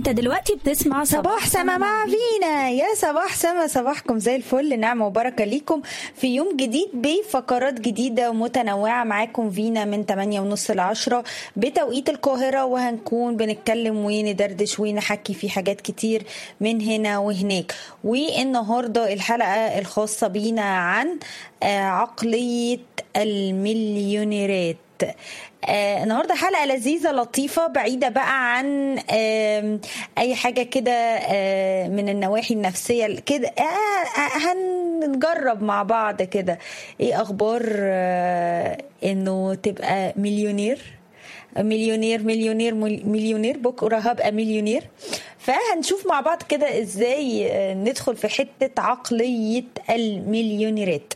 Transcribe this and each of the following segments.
انت دلوقتي بتسمع صباح سما مع فينا يا صباح سما صباحكم زي الفل نعمة وبركة ليكم في يوم جديد بفقرات جديدة ومتنوعة معاكم فينا من 8 ونص ل 10 بتوقيت القاهرة وهنكون بنتكلم وندردش ونحكي في حاجات كتير من هنا وهناك والنهاردة الحلقة الخاصة بينا عن عقلية المليونيرات آه النهارده حلقه لذيذه لطيفه بعيده بقى عن آه اي حاجه كده آه من النواحي النفسيه كده آه هنجرب مع بعض كده ايه اخبار آه انه تبقى مليونير مليونير مليونير مليونير بكره هبقى مليونير فهنشوف مع بعض كده ازاي ندخل في حته عقليه المليونيرات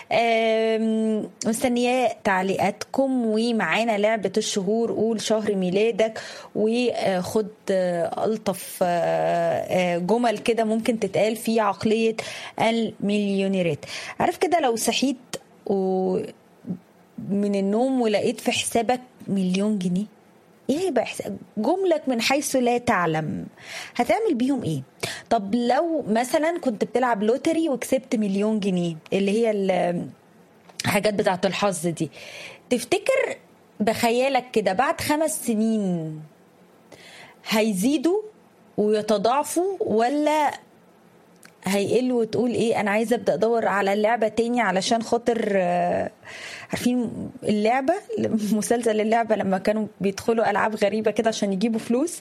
مستنياه تعليقاتكم ومعانا لعبه الشهور قول شهر ميلادك وخد الطف جمل كده ممكن تتقال في عقليه المليونيرات عارف كده لو صحيت و من النوم ولقيت في حسابك مليون جنيه ايه هيبقى حساب جملك من حيث لا تعلم هتعمل بيهم ايه طب لو مثلا كنت بتلعب لوتري وكسبت مليون جنيه اللي هي الحاجات بتاعه الحظ دي تفتكر بخيالك كده بعد خمس سنين هيزيدوا ويتضاعفوا ولا هيقل وتقول ايه انا عايزه ابدا ادور على اللعبه تاني علشان خاطر عارفين اللعبه مسلسل اللعبه لما كانوا بيدخلوا العاب غريبه كده عشان يجيبوا فلوس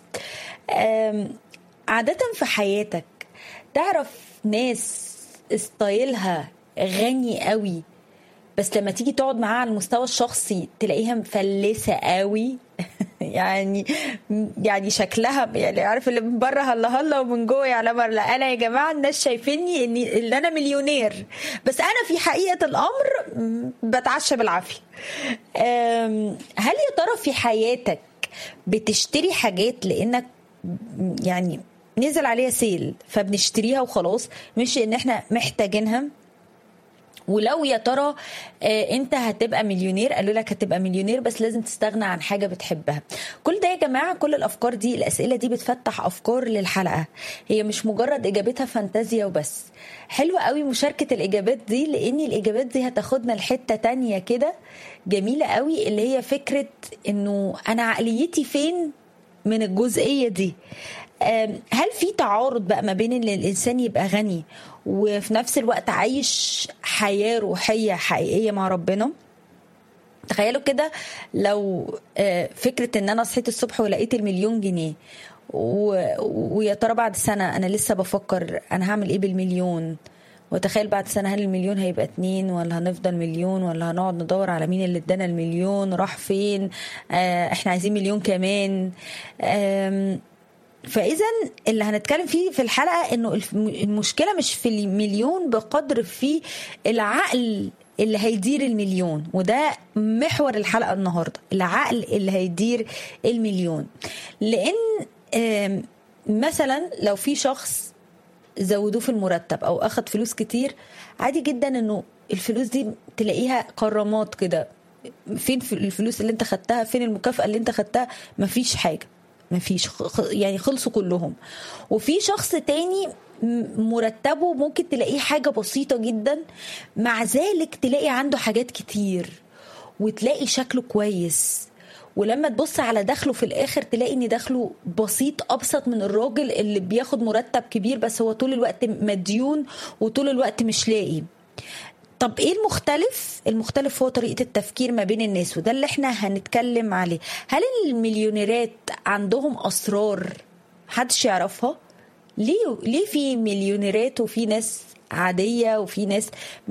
عاده في حياتك تعرف ناس ستايلها غني قوي بس لما تيجي تقعد معاها على المستوى الشخصي تلاقيها مفلسه قوي يعني يعني شكلها يعني عارف اللي من بره هلا هلا ومن جوه يعلم لا انا يا جماعه الناس شايفيني اني اللي انا مليونير بس انا في حقيقه الامر بتعشى بالعافيه هل يا ترى في حياتك بتشتري حاجات لانك يعني نزل عليها سيل فبنشتريها وخلاص مش ان احنا محتاجينها ولو يا ترى انت هتبقى مليونير قالوا لك هتبقى مليونير بس لازم تستغنى عن حاجه بتحبها كل ده يا جماعه كل الافكار دي الاسئله دي بتفتح افكار للحلقه هي مش مجرد اجابتها فانتازيا وبس حلوه قوي مشاركه الاجابات دي لان الاجابات دي هتاخدنا لحته تانية كده جميله قوي اللي هي فكره انه انا عقليتي فين من الجزئيه دي هل في تعارض بقى ما بين ان الانسان يبقى غني وفي نفس الوقت عايش حياه روحيه حقيقيه مع ربنا تخيلوا كده لو فكره ان انا صحيت الصبح ولقيت المليون جنيه و... ويا ترى بعد سنه انا لسه بفكر انا هعمل ايه بالمليون وتخيل بعد سنه هل المليون هيبقى اتنين ولا هنفضل مليون ولا هنقعد ندور على مين اللي ادانا المليون راح فين آه احنا عايزين مليون كمان آه فاذا اللي هنتكلم فيه في الحلقه انه المشكله مش في المليون بقدر في العقل اللي هيدير المليون وده محور الحلقه النهارده العقل اللي هيدير المليون لان مثلا لو في شخص زودوه في المرتب او اخد فلوس كتير عادي جدا انه الفلوس دي تلاقيها كرامات كده فين الفلوس اللي انت خدتها فين المكافاه اللي انت خدتها مفيش حاجه مفيش يعني خلصوا كلهم وفي شخص تاني مرتبه ممكن تلاقيه حاجه بسيطه جدا مع ذلك تلاقي عنده حاجات كتير وتلاقي شكله كويس ولما تبص على دخله في الاخر تلاقي ان دخله بسيط ابسط من الراجل اللي بياخد مرتب كبير بس هو طول الوقت مديون وطول الوقت مش لاقي طب ايه المختلف المختلف هو طريقه التفكير ما بين الناس وده اللي احنا هنتكلم عليه هل المليونيرات عندهم اسرار محدش يعرفها ليه ليه في مليونيرات وفي ناس عاديه وفي ناس